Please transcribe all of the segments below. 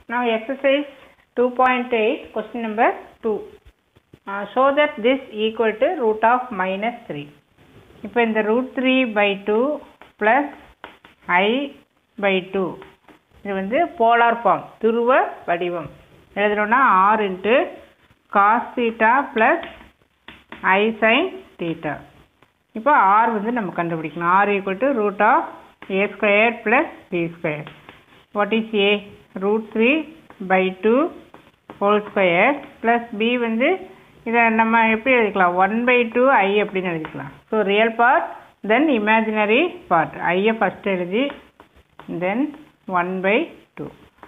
Now exercise 2.8 question number 2. Uh, show that this equal to root of minus 3. இப்போ இந்த root 3 by 2 plus i by 2 இது வந்து polar form துருவ வடிவம் எழுதணும்னா r into cos theta plus i sin theta இப்போ r வந்து நம்ம கண்டுபிடிக்கணும் r equal to root of a square plus b square what is a root 3 by 2 whole square plus b வந்து இதை நம்ம எப்படி எழுதிக்கலாம் ஒன் பை டூ ஐ அப்படின்னு எழுதிக்கலாம் so real part then imaginary part ஐயை ஃபஸ்ட் எழுதி then one by two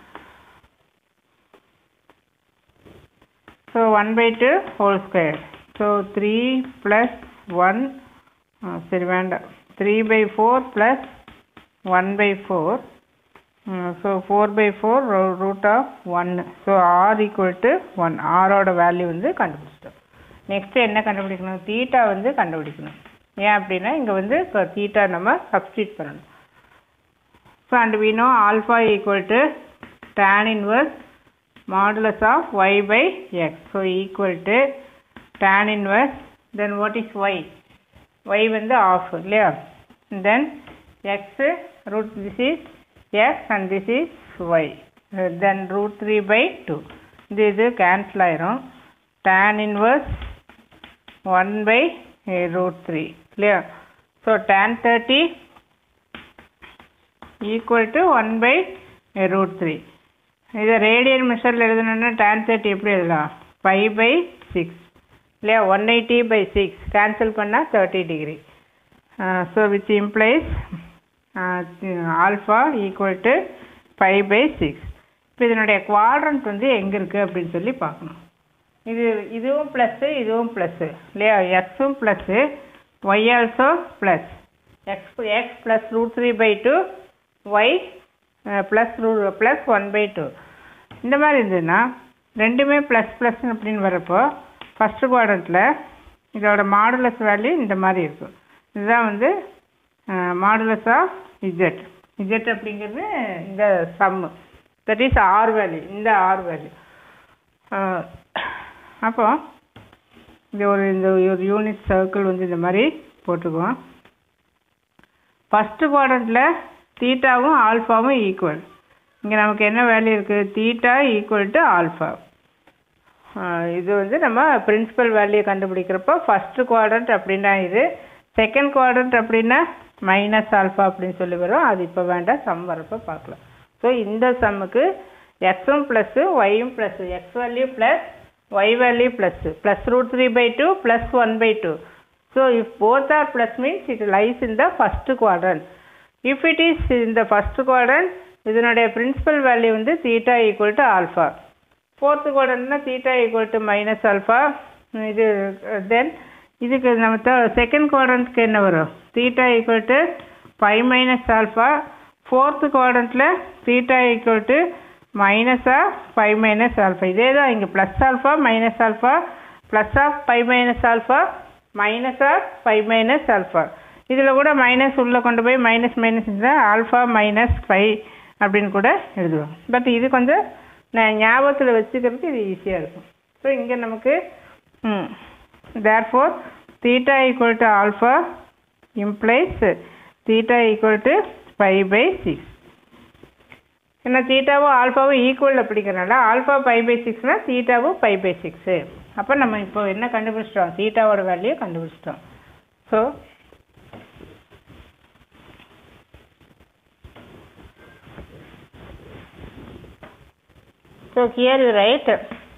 so one by two whole square so three plus one சரி வேண்டாம் three by four plus one by four so four by four root of ஒன்று so r equal to one ஆரோட value வந்து கண்டுபிடிச்சிட்டோம் next என்ன கண்டுபிடிக்கணும் theta வந்து கண்டுபிடிக்கணும் ஏன் அப்படின்னா இங்கே வந்து இப்போ தீட்டா நம்ம சப்ஸ்டியூட் பண்ணணும் so and we know alpha equal to tan inverse modulus of y by x so equal to tan inverse then what is y y வந்து ஆஃப் இல்லையா then x root this is x and this is y uh, then root 3 by 2 இது இது cancel ஆயிரும் tan inverse 1 by uh, root 3 clear so tan 30 equal to 1 by uh, root 3 இதை radian மெஷரில் எழுதணும்னா tan 30 எப்படி எழுதலாம் 5 by 6 இல்லையா one eighty by six cancel பண்ணால் thirty degree so which implies alpha equal to five by six இப்போ இதனுடைய quadrant வந்து எங்கே இருக்குது அப்படின்னு சொல்லி பார்க்கணும் இது இதுவும் ப்ளஸ்ஸு இதுவும் ப்ளஸ்ஸு இல்லையா எக்ஸும் plus y also plus x x plus root three by two y plus ரூ ப்ளஸ் ஒன் பை டூ இந்த மாதிரி இருந்ததுன்னா ரெண்டுமே ப்ளஸ் ப்ளஸ் அப்படின்னு வரப்போ ஃபஸ்ட்டு குவாட்ரண்ட்டில் இதோட மாடுலஸ் வேல்யூ இந்த மாதிரி இருக்கும் இதுதான் வந்து மாடுலஸ் ஆஃப் இஜெட் இஜெட் அப்படிங்கிறது இந்த sum that is r value இந்த ஆர் வேல்யூ அப்போ இந்த ஒரு இந்த ஒரு யூனிட் சர்க்கிள் வந்து இந்த மாதிரி போட்டுக்குவோம் ஃபஸ்ட்டு குவாட்ரண்ட்டில் தீட்டாவும் ஆல்ஃபாவும் ஈக்குவல் இங்கே நமக்கு என்ன வேல்யூ இருக்குது தீட்டா ஈக்குவல் டு ஆல்ஃபா இது வந்து நம்ம பிரின்சிபல் வேல்யூ கண்டுபிடிக்கிறப்போ ஃபஸ்ட்டு குவாட்ரண்ட் அப்படின்னா இது செகண்ட் குவாட்ரண்ட் அப்படின்னா மைனஸ் ஆல்ஃபா அப்படின்னு சொல்லி வரும் அது இப்போ வேண்டாம் சம் வரப்போ பார்க்கலாம் ஸோ இந்த சம்முக்கு எக்ஸும் ப்ளஸ்ஸு ஒய்யும் plus x value plus y value plus plus root three by two plus one by two so if both are plus means it lies in the first quadrant if it is இந்த first quadrant இதனுடைய principal value வந்து theta equal to alpha fourth குவாட்ரண்ட்னா theta equal to minus alpha இது then இதுக்கு நம்ம second குவாட்ரண்ட்க்கு என்ன வரும் theta equal to five minus alpha fourth குவாட்ரண்ட்டில் theta equal to minus of five minus alpha இதே தான் இங்கே plus alpha minus alpha plus of five minus alpha minus of five minus alpha இதில் கூட மைனஸ் உள்ளே கொண்டு போய் மைனஸ் மைனஸ் இருந்தால் ஆல்ஃபா மைனஸ் ஃபைவ் அப்படின்னு கூட எழுதுவோம் பட் இது கொஞ்சம் நான் ஞாபகத்தில் வச்சுக்கிறதுக்கு இது ஈஸியாக இருக்கும் ஸோ இங்கே நமக்கு therefore theta equal to alpha implies theta equal to 5 by 6 ஏன்னா தீட்டாவும் ஆல்ஃபாவும் ஈக்குவல் அப்படிங்கிறனால ஆல்ஃபா ஃபைவ் பை சிக்ஸ்னா தீட்டாவும் ஃபைவ் பை சிக்ஸு அப்போ நம்ம இப்போ என்ன கண்டுபிடிச்சிட்டோம் தீட்டாவோட வேல்யூ கண்டுபிடிச்சிட்டோம் so so here you write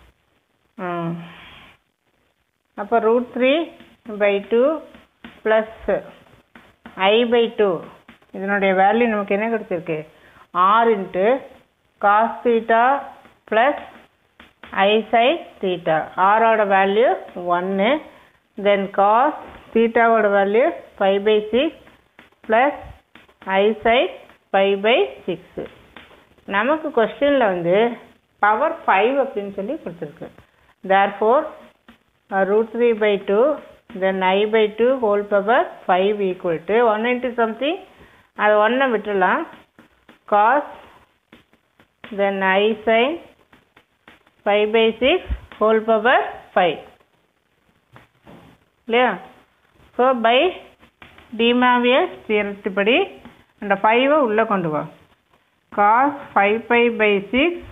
அப்போ root three by two plus i by two இதனுடைய வேல்யூ நமக்கு என்ன கிடச்சிருக்கு r into cos theta plus i sin theta ஆரோட வேல்யூ ஒன்று தென் காஸ் தீட்டாவோட value five by six plus i sin five by six நமக்கு கொஸ்டினில் வந்து பவர் ஃபைவ் அப்படின்னு சொல்லி கொடுத்துருக்கு therefore root 3 by 2 then i by 2 whole power 5 equal to 1 into something அது ஒன்றை விட்டுடலாம் cos then i sin 5 by 6 whole power 5 இல்லையா ஸோ பை டிமாவியஸ் தியரத்துப்படி அந்த ஃபைவை உள்ளே கொண்டு வா cos five pi by six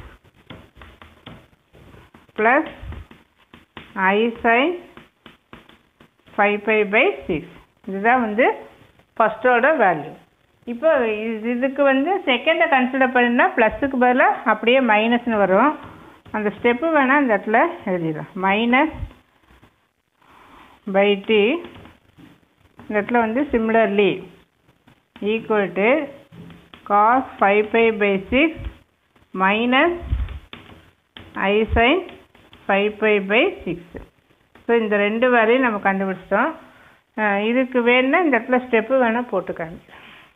plus i sine five pi by six இதுதான் வந்து ஃபஸ்ட்டோட வேல்யூ இப்போ இது இதுக்கு வந்து செகண்டை கன்சிடர் பண்ணினா ப்ளஸுக்கு பதிலாக அப்படியே மைனஸ்னு வரும் அந்த ஸ்டெப்பு வேணால் இந்த இடத்துல எழுதிடலாம் மைனஸ் பை டி இந்த இடத்துல வந்து similarly equal to cos five pi by six minus i sine five pi by six so இந்த ரெண்டு வேலையும் நம்ம கண்டுபிடிச்சிட்டோம் அஹ் இதுக்கு வேணும்னா இந்த இடத்துல ஸ்டெப்பு வேணால் போட்டு காமிக்கிறேன்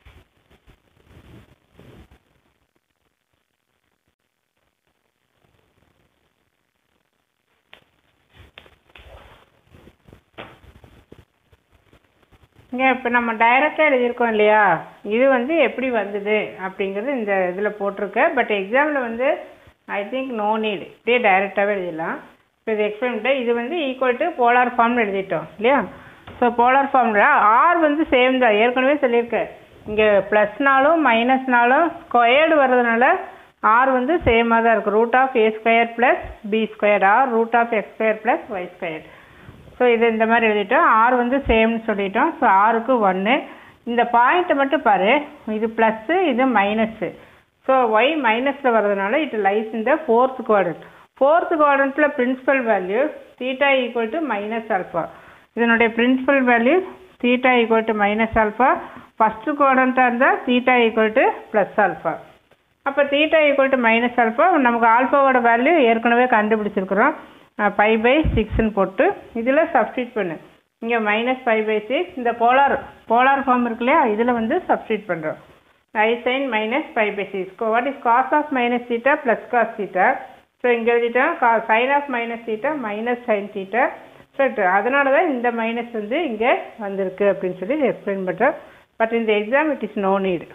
இங்கே இப்போ நம்ம டைரெக்டாக எழுதியிருக்கோம் இல்லையா இது வந்து எப்படி வந்தது அப்படிங்கிறது இந்த இதில் போட்டிருக்கேன் பட் எக்ஸாமில் வந்து ஐ திங்க் நோ நீட் இப்படியே டைரெக்டாகவே எழுதிடலாம் இப்போ இது எக்ஸ்பிளைன் பண்ணிட்டு இது வந்து ஈக்குவல் டு போலார் ஃபார்ம்னு எழுதிட்டோம் இல்லையா ஸோ போலார் ஃபார்மில் ஆர் வந்து சேம் தான் ஏற்கனவே சொல்லியிருக்கேன் இங்கே ப்ளஸ்னாலும் மைனஸ்னாலும் ஸ்கொயர்டு வர்றதுனால ஆர் வந்து சேமாக தான் இருக்கும் root of a square plus b square r root of x square plus y square so இது இந்த மாதிரி எழுதிட்டோம் ஆர் வந்து சேம்னு சொல்லிட்டோம் ஸோ ஆருக்கு ஒன்று இந்த பாயிண்ட்டை மட்டும் பாரு இது ப்ளஸ்ஸு இது மைனஸ்ஸு ஸோ ஒய் மைனஸில் வர்றதுனால இட் லைஸ் இந்த ஃபோர்த் குவாட்ரண்ட் ஃபோர்த் குவாட்ரண்ட்டில் principal value theta equal to minus alpha இதனுடைய principal value theta equal to minus alpha first குவாட்ரண்ட்டாக இருந்தால் theta equal to plus alpha அப்போ theta equal to minus alpha நமக்கு ஆல்ஃபாவோட வேல்யூ ஏற்கனவே கண்டுபிடிச்சிருக்கிறோம் five by சிக்ஸ்னு போட்டு இதில் சப்ஸ்டியூட் பண்ணு இங்கே மைனஸ் ஃபைவ் பை சிக்ஸ் இந்த போலார் போலார் ஃபார்ம் இருக்கு இல்லையா இதில் வந்து சப்ஸ்டியூட் பண்ணுறோம் i sine minus five by six what is cos of minus theta plus cos theta so இங்கே எழுதிட்டோம் கா sine of minus theta minus sine theta so அதனால தான் இந்த மைனஸ் வந்து இங்கே வந்திருக்கு அப்படின்னு சொல்லி எக்ஸ்பிளைன் பண்ணுறோம் பட் இந்த exam it is no need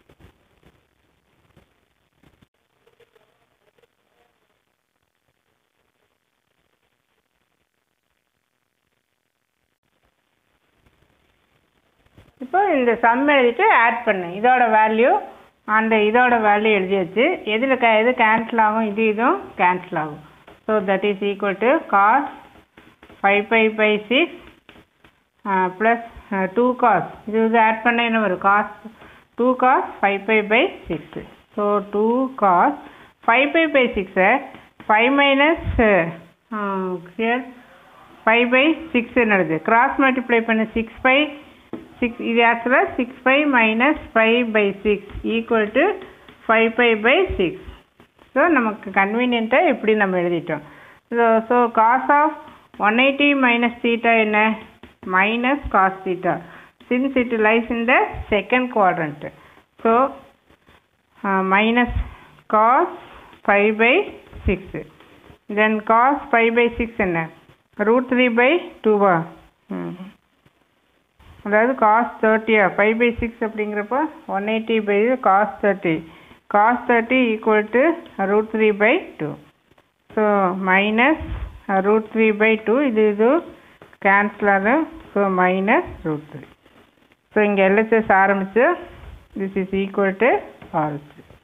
இப்போ இந்த சம் எழுதிட்டு ஆட் பண்ணு இதோட வேல்யூ அண்ட் இதோட வேல்யூ எழுதியாச்சு எதில் க எது கேன்சல் ஆகும் இது இதுவும் கேன்சல் ஆகும் so that is equal to cos five pi by six plus two cos இது இது ஆட் பண்ண என்ன வரும் cos two cos five pi by six so two cos five pi by சிக்ஸை five minus here five by six என்னது cross multiply பண்ண six by six இது ஆக்சுவலாக six five minus five by six equal to five five by six so நமக்கு கன்வீனியண்ட்டாக இப்படி நம்ம எழுதிட்டோம் so so cos of one eighty minus theta என்ன minus cos theta since it lies in the second quadrant so minus cos five by six then cos five by six என்ன root three by டூவா ம் அதாவது cos தேர்ட்டியா five by six அப்படிங்கிறப்போ one eighty by cos thirty cos thirty equal to root three by two so minus root three by two இது இது cancel ஆகும் so minus root three so இங்கே LHS ஆரம்பிச்சு திஸ் இஸ் ஈக்குவல் டு ஆல்சு